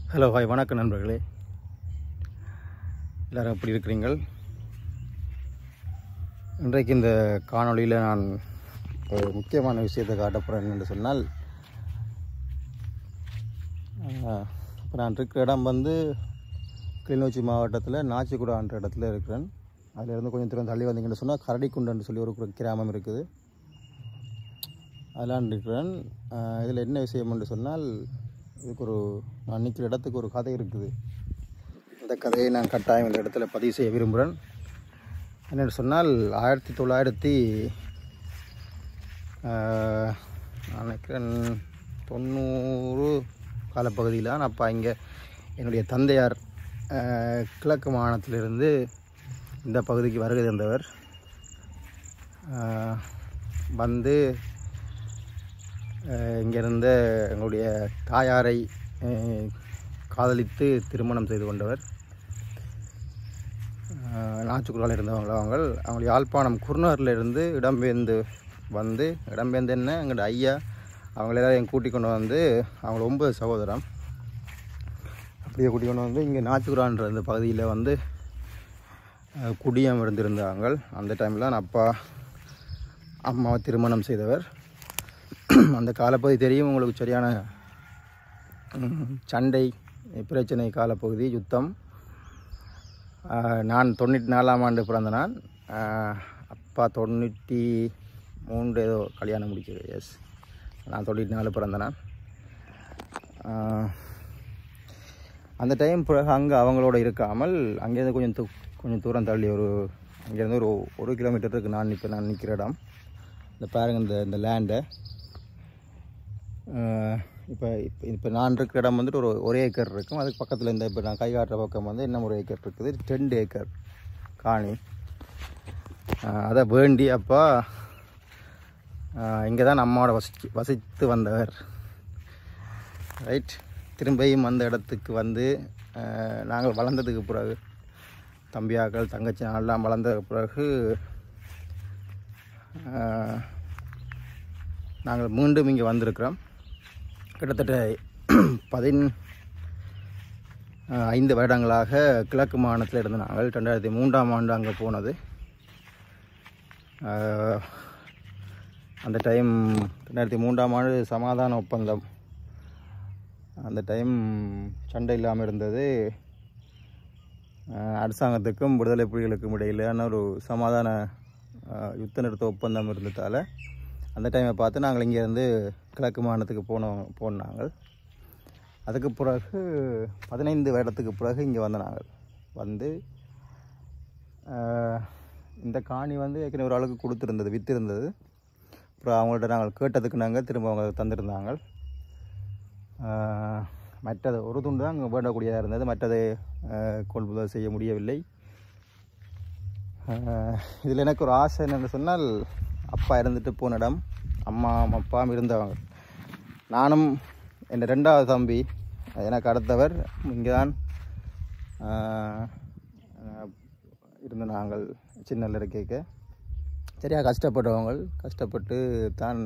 hello hi வணக்கம் நண்பர்களே எல்லோரும் எப்படி இருக்கிறீங்கள் இன்றைக்கு இந்த காணொளியில் நான் ஒரு முக்கியமான விஷயத்தை காட்ட போகிறேன் என்று சொன்னால் இப்போ நான் இருக்கிற இடம் வந்து கிளிநொச்சி மாவட்டத்தில் நாச்சிக்குடான்ற இடத்துல இருக்கிறேன் அதிலிருந்து கொஞ்சம் தூரம் தள்ளி வந்தீங்கன்னு சொன்னால் கரடிக்குண்டுன்னு சொல்லி ஒரு கு- கிராமம் இருக்குது அதெல்லாம் இருக்கிறேன் இதில் என்ன விஷயம் என்று சொன்னால் இதுக்கு ஒரு நான் நிற்கிற இடத்துக்கு ஒரு கதை இருக்குது இந்த கதையை நான் கட்டாயம் இந்த இடத்துல பதிவு செய்ய விரும்புகிறேன் என்னென்னு சொன்னால் ஆயிரத்தி தொள்ளாயிரத்தி ஆஹ், நான் நினைக்கிறேன் தொண்ணூறு காலப்பகுதியில் தான் அப்போ இங்கே என்னுடைய தந்தையார் ஆஹ், கிழக்கு மாகாணத்திலிருந்து இந்த பகுதிக்கு வருகை தந்தவர் ஆஹ், வந்து அஹ் இங்கிருந்த எங்களுடைய தாயாரை அஹ், காதலித்து திருமணம் செய்து கொண்டவர் அஹ், நாச்சுக்குள்ளால் இருந்தவங்க அவங்க அவங்க யாழ்ப்பாணம் குருநூரில் இருந்து இடம்பெயர்ந்து வந்து இடம்பெயர்ந்து என்ன எங்களோட ஐயா அவங்கள எல்லாரையும் கூட்டி கொண்டு வந்து அவங்க ஒன்பது சகோதரம் அப்படியே கூட்டி கொண்டு வந்து இங்கே நாச்சுக்குரான்ற இந்த பகுதியில் வந்து அஹ், குடியம் இருந்திருந்தாங்க அந்த டைமில் நான் அப்பா அம்மாவை திருமணம் செய்தவர் அந்த காலப்பகுதி தெரியும் உங்களுக்கு சரியான ம், சண்டை பிரச்சனை காலப்பகுதி யுத்தம் ஆஹ், நான் தொண்ணூற்றி நாலாம் ஆண்டு பிறந்த நான் ஆஹ், அப்பா தொண்ணூற்றி மூன்று ஏதோ கல்யாணம் முடிக்கிறது எஸ் நான் தொண்ணூற்றி நாலு பிறந்த நான் ஆஹ், அந்த டைம் பிறகு அங்கே அவங்களோட இருக்காமல் அங்கேருந்து கொஞ்சம் தூ கொஞ்சம் தூரம் தள்ளி ஒரு அங்கேருந்து ஒரு ஒரு கிலோமீட்டருக்கு நான் இப்போ நான் நிற்கிற இடம் இந்த பாருங்க இந்த இந்த லேண்டை இப்போ இப்போ இப்போ நான் இருக்கிற இடம் வந்துட்டு ஒரு ஒரு ஏக்கர் இருக்கும் அதுக்கு பக்கத்தில் இந்த இப்போ நான் கை காட்டுற பக்கம் வந்து இன்னும் ஒரு ஏக்கர் இருக்குது ரெண்டு ஏக்கர் காணி ஆஹ் அதை வேண்டி அப்பா இங்கே தான் அம்மாவோட வசிச்சு வசித்து வந்தவர் ரைட் திரும்பியும் அந்த இடத்துக்கு வந்து ஆஹ் நாங்கள் வளர்ந்ததுக்கு பிறகு தம்பியாக்கள் தங்கச்சி எல்லாம் வளர்ந்த பிறகு ஆஹ் நாங்கள் மீண்டும் இங்கே வந்திருக்கிறோம் கிட்டத்தட்ட பதின் ஆஹ் ஐந்து வருடங்களாக கிழக்கு மாகாணத்தில் இருந்த நாங்கள் ரெண்டாயிரத்தி மூன்றாம் ஆண்டு அங்கே போனது ஆஹ் அந்த டைம் ரெண்டாயிரத்தி மூன்றாம் ஆண்டு சமாதான ஒப்பந்தம் அந்த டைம் சண்டை இல்லாமல் இருந்தது ஆஹ் அரசாங்கத்துக்கும் விடுதலை புலிகளுக்கும் இடையிலான ஒரு சமாதான ஆஹ் யுத்த நிறுத்த ஒப்பந்தம் இருந்ததால் அந்த டைமை பார்த்து நாங்கள் இங்கேருந்து கிழக்கு மாநிலத்துக்கு போனோம் போனாங்க அதுக்கு பிறகு பதினைந்து வருடத்துக்கு பிறகு இங்கே வந்த நாங்கள் வந்து ஆஹ் இந்த காணி வந்து ஏற்கனவே ஒரு ஆளுக்கு கொடுத்துருந்தது விற்றுருந்தது அப்புறம் அவங்கள்ட்ட நாங்கள் கேட்டதுக்கு நாங்கள் திரும்ப அவங்க தந்திருந்தாங்க ஆஹ் மற்றது ஒரு துண்டு தான் அங்கே வேண்டக்கூடியதாக இருந்தது மற்றதை ஆஹ் கொள்முதல் செய்ய முடியவில்லை இதில் எனக்கு ஒரு ஆசை என்னென்னு சொன்னால் அப்பா இருந்துட்டு போன இடம் அம்மா அப்பாவும் இருந்தவங்க நானும் என் ரெண்டாவது தம்பி எனக்கு அடுத்தவர் இங்கே தான் இருந்த நாங்கள் சின்னல இருக்க சரியா கஷ்டப்பட்டவங்க கஷ்டப்பட்டு தான்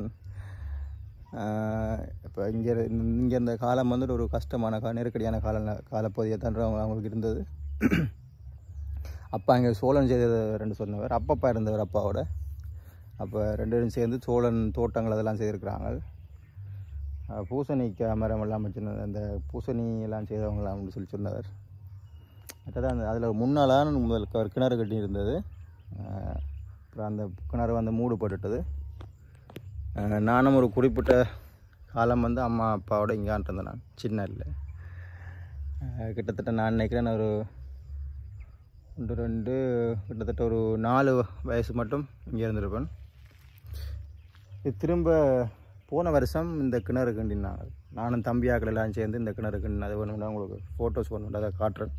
இப்போ இங்கே இங்கே இருந்த காலம் வந்துட்டு ஒரு கஷ்டமான கா நெருக்கடியான கால காலப்பகுதியை தான் அவங்க- அவங்களுக்கு இருந்தது அப்பா இங்கே சோழன் செய்தது ரெண்டு சொன்னவர் அப்பப்பா இருந்தவர் அப்பாவோட அப்போ ரெண்டு பேரும் சேர்ந்து சோழன் தோட்டங்கள் அதெல்லாம் செய்திருக்கிறாங்க அஹ் பூசணிக்காய் மரம் எல்லாம் வச்சுருந்த அந்த பூசணி எல்லாம் செய்தவங்களாம் அப்படின்னு சொல்லி சொன்னவர் மற்றது அந்த அதில் முன்னாலான முதல் க- ஒரு கிணறு கட்டி இருந்தது அஹ் அப்புறம் அந்த கிணறு வந்து மூடு போட்டுட்டது அஹ் நானும் ஒரு குறிப்பிட்ட காலம் வந்து அம்மா அப்பாவோட இங்கான் இருந்தேன் நான் சின்ன இல்லை அஹ் கிட்டத்தட்ட நான் நினைக்கிறேன் ஒரு ஒன்று ரெண்டு கிட்டத்தட்ட ஒரு நாலு வயசு மட்டும் இங்கே இருந்திருப்பேன் இது திரும்ப போன வருஷம் இந்த கிணறு கிண்டினாங்க நானும் தம்பியாக்கள் எல்லாம் சேர்ந்து இந்த கிணறு கிண்டின அது வேணும்னா உங்களுக்கு ஃபோட்டோஸ் வேணும் அதை காட்டுறேன்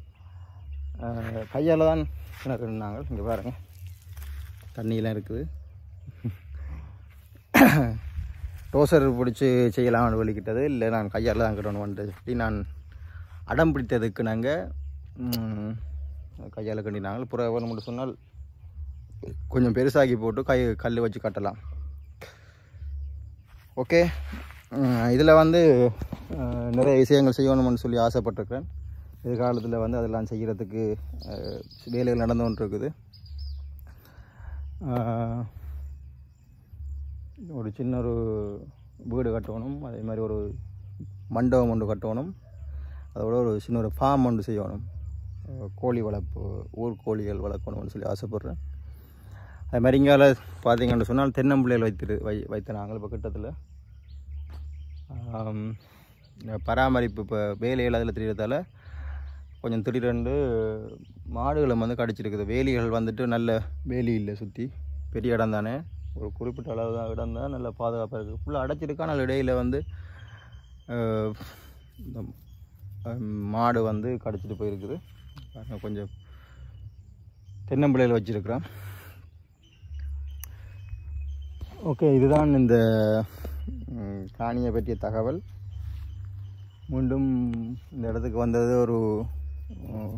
கையால் தான் கிணறு கிண்டினாங்க இங்கே பாருங்கள் தண்ணியெலாம் இருக்குது டோசர் பிடிச்சி செய்யலாம்னு வலிக்கிட்டது இல்லை நான் கையால் தான் கிடணும்னு சொல்லி நான் அடம் பிடித்ததுக்கு நாங்கள் கையால் கண்டினாங்க புற வேணும்னு சொன்னால் கொஞ்சம் பெருசாகி போட்டு கை கல் வச்சு கட்டலாம் ஓகே இதில் வந்து அஹ், நிறைய விஷயங்கள் செய்யணும்னு சொல்லி ஆசைப்பட்டிருக்கிறேன் எதிர்காலத்தில் வந்து அதெல்லாம் செய்கிறதுக்கு அஹ், வேலைகள் நடந்து கொண்டு இருக்குது அஹ், ஒரு சின்ன ஒரு வீடு கட்டணும் அதே மாதிரி ஒரு மண்டபம் ஒன்று கட்டணும் அதோட ஒரு சின்ன ஒரு ஃபார்ம் ஒன்று செய்யணும் அஹ், கோழி வளர்ப்பு ஊர் கோழிகள் வளர்க்கணும்னு சொல்லி ஆசைப்பட்றேன் அது மாதிரி இங்கால பார்த்தீங்கன்னு சொன்னால் தென்னம்பிள்ளைகள் வைத்திரு வை வைத்த நாங்கள் இப்போ கிட்டத்தில் ஆம், இந்த பராமரிப்பு இப்போ வேலைகள் அதில் தெரியறதால கொஞ்சம் திடீரென்று மாடுகளை வந்து கடிச்சிருக்குது வேலிகள் வந்துட்டு நல்ல வேலி இல்லை சுற்றி பெரிய இடம் தானே ஒரு குறிப்பிட்ட அளவு தான் இடம் தான் நல்ல பாதுகாப்பாக இருக்குது ஃபுல்லாக அடைச்சிருக்கு ஆனால் இடையில் வந்து அஹ், இந்த அஹ், மாடு வந்து கடிச்சிட்டு போயிருக்குது பாருங்க, கொஞ்சம் தென்னம்பிள்ளையில் வச்சுருக்குறேன் ஓகே இதுதான் இந்த ம், காணியை பற்றிய தகவல் மீண்டும் இந்த இடத்துக்கு வந்தது ஒரு ம்,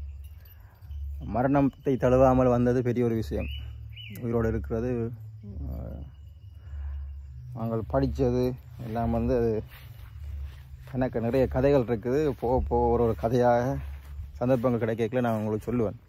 மரணத்தை தழுவாமல் வந்தது பெரிய ஒரு விஷயம் உயிரோடு இருக்கிறது அஹ், நாங்கள் படித்தது எல்லாம் வந்து அது எனக்கு நிறைய கதைகள் இருக்குது போக போக ஒரு ஒரு கதையாக சந்தர்ப்பங்கள் கிடைக்கல நான் உங்களுக்கு சொல்லுவேன்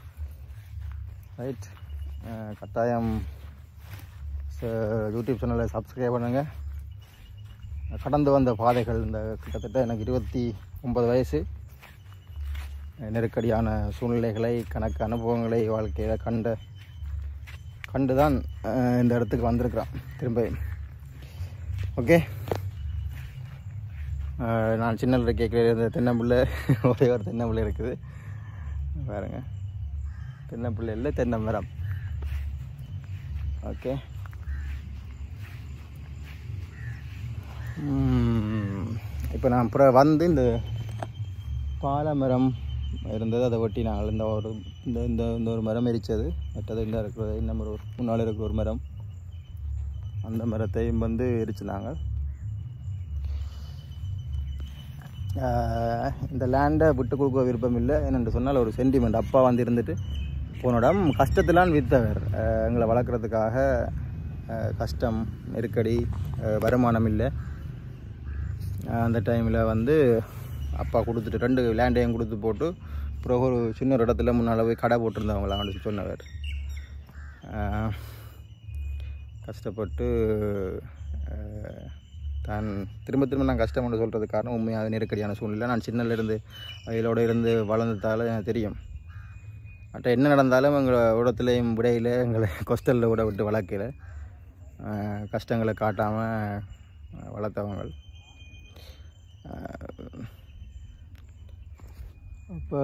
ரைட் கட்டாயம் ச- யூடியூப் சேனலை சப்ஸ்கிரைப் பண்ணுங்கள் கடந்து வந்த பாதைகள் இந்த கிட்டத்தட்ட எனக்கு இருபத்தி ஒன்பது வயசு நெருக்கடியான சூழ்நிலைகளை கணக்கு அனுபவங்களை வாழ்க்கையில் கண்ட கண்டு தான் அஹ், இந்த இடத்துக்கு வந்திருக்கிறேன் திரும்ப ஓகே அஹ், நான் சின்னல கேட்குற இந்த தென்னம்பிள்ளை ஒரே ஒரு தென்னம்பிள்ளை இருக்குது பாருங்க தென்னம்பிள்ளை இல்லை தென்னை மரம் ஓகே இப்போ நான் அப்புறம் வந்து இந்த பாலமரம் இருந்தது அதை ஒட்டி நாங்கள் இந்த ஒரு இந்த இந்த இந்த ஒரு மரம் எரிச்சது மற்றது இந்த இருக்கிறது இன்னும் ஒரு முன்னால் இருக்கிற ஒரு மரம் அந்த மரத்தையும் வந்து எரிச்சினாங்க ஆஹ் இந்த லேண்டை விட்டு கொடுக்க விருப்பம் இல்லை என்னென்று சொன்னால் ஒரு சென்டிமெண்ட் அப்பா வந்து இருந்துட்டு போனோடம் கஷ்டத்திலான் வித்தவர் ஆஹ் எங்களை வளர்க்குறதுக்காக ஆஹ் கஷ்டம் நெருக்கடி ஆஹ் வருமானம் இல்லை ஆஹ் அந்த டைமில் வந்து அப்பா கொடுத்துட்டு ரெண்டு லேண்டையும் கொடுத்து போட்டு அப்புறம் ஒரு சின்ன ஒரு இடத்துல முன்னால் போய் கடை போட்டிருந்தவங்களான்னு சொன்னவர் ஆஹ் கஷ்டப்பட்டு ஆஹ் தான் திரும்ப திரும்ப நான் கஷ்டம்னு சொல்கிறதுக்கு காரணம் உண்மையாக நெருக்கடியான சூழ்நிலை நான் சின்னலேருந்து வயலோட இருந்து வளர்ந்ததால எனக்கு தெரியும் மற்ற என்ன நடந்தாலும் எங்களை இடத்துலையும் விடையில் எங்களை கொஸ்டலில் விட விட்டு வளர்க்கல ஆஹ் கஷ்டங்களை காட்டாமல் வளர்த்தவங்க இப்போ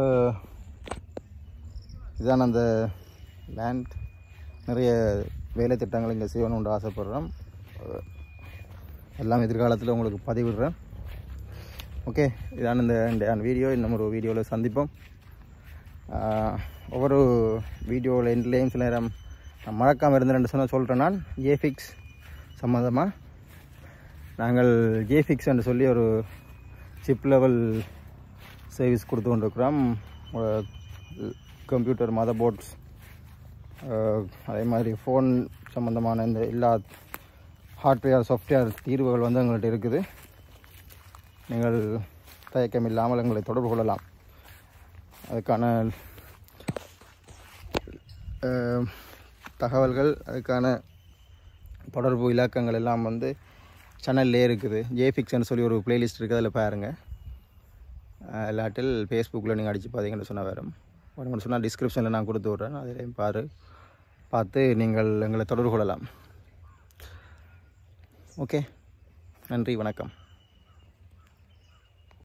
இதான் அந்த லேண்ட் நிறைய வேலை திட்டங்கள் இங்கே செய்யணும்னு ஆசைப்படுறோம் அஹ் எல்லாம் எதிர்காலத்தில் உங்களுக்கு பதிவிடுறேன் ஓகே இதான் இந்த இந்த வீடியோ இன்னும் ஒரு வீடியோவில் சந்திப்போம் ஆஹ் ஒவ்வொரு வீடியோவில் எண்ட்லேயும் சில நேரம் நான் மறக்காமல் இருந்த ரெண்டு சொன்ன சொல்கிறேன் நான் ஏஃபிக்ஸ் சம்மந்தமாக நாங்கள் ஜேஃபிக்ஸ் என்று சொல்லி ஒரு சிப் லெவல் சர்வீஸ் கொடுத்து கொண்டிருக்கிறோம் கம்ப்யூட்டர் மதர் போர்ட்ஸ் அதே மாதிரி ஃபோன் சம்மந்தமான இந்த எல்லா ஹார்ட்வேர் சாஃப்ட்வேர் தீர்வுகள் வந்து எங்கள்கிட்ட இருக்குது நீங்கள் தயக்கம் இல்லாமல் எங்களை தொடர்பு கொள்ளலாம் அதுக்கான அஹ், தகவல்கள் அதுக்கான தொடர்பு இலக்கங்கள் எல்லாம் வந்து சேனல்லே இருக்குது ஜேஃபிக்ஸ்னு சொல்லி ஒரு பிளேலிஸ்ட் இருக்குது அதில் பாருங்கள் அஹ் இல்லாட்டில் ஃபேஸ்புக்கில் நீங்கள் அடித்து பார்த்தீங்கன்னு சொன்னால் வரும் ஒன்று சொன்னால் டிஸ்கிரிப்ஷனில் நான் கொடுத்து விட்றேன் அதிலையும் பாரு பார்த்து நீங்கள் எங்களை தொடர்பு கொள்ளலாம் ஓகே நன்றி வணக்கம்